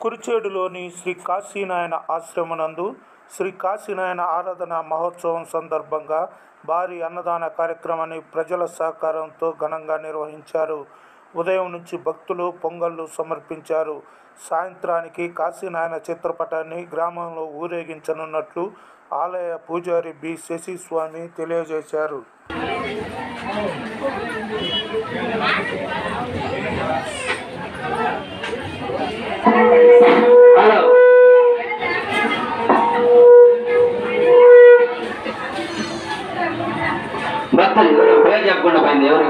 కురిచేడులోని శ్రీ కాశీనాయన ఆశ్రమనందు శ్రీ కాశీనాయన ఆరాధన మహోత్సవం సందర్భంగా భారీ అన్నదాన కార్యక్రమాన్ని ప్రజల సహకారంతో ఘనంగా నిర్వహించారు ఉదయం నుంచి భక్తులు పొంగళ్ళు సమర్పించారు సాయంత్రానికి కాశీనాయన చిత్రపటాన్ని గ్రామంలో ఊరేగించనున్నట్లు ఆలయ పూజారి బి శశిస్వామి తెలియజేశారు హలో భక్తులు ఎవరు పేరు చెప్పకుండా పోయింది ఎవరు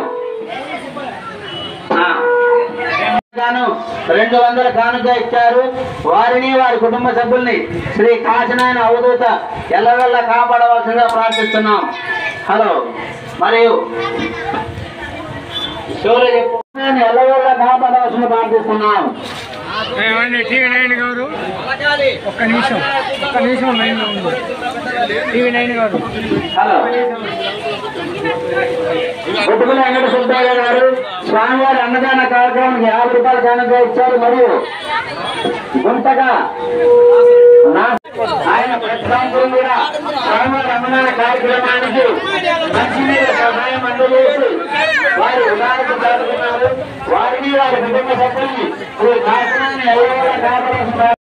ఆ. గాను రెండు వందల కానుక ఇచ్చారు వారిని వారి కుటుంబ సభ్యుల్ని శ్రీ కాశనాయన అవధూత ఎల్లవెల్ల కాపాడవలసిందిగా ప్రార్థిస్తున్నాం హలో మరియు శివులు చెప్పు ఎల్లవెల్ల కాపాడవలసిందిగా ప్రార్థిస్తున్నాం ఏమండి టీవీ నైన్ గారు ఒక్క నిమిషం ఒక్క నిమిషం లైన్ లో ఉంది టీవీ నైన్ గారు హలో గుట్టుకుల వెంకట సుబ్బారావు గారు స్వామివారి అన్నదాన కార్యక్రమానికి యాభై రూపాయల కానుక ఇచ్చారు మరియు గుంతగా నా- ఆయన ప్రతి సంవత్సరం కూడా స్వామివారి అన్నదాన కార్యక్రమానికి మంచినీళ్ళ సహాయం అందజేసి వారి ఉదాహరణ జరుపుతున్నారు వారిని వారి కుటుంబ సభ్యుల్ని శ్రీ కాశీనాథ్ అయ్యవారి కాపాడాల్సిన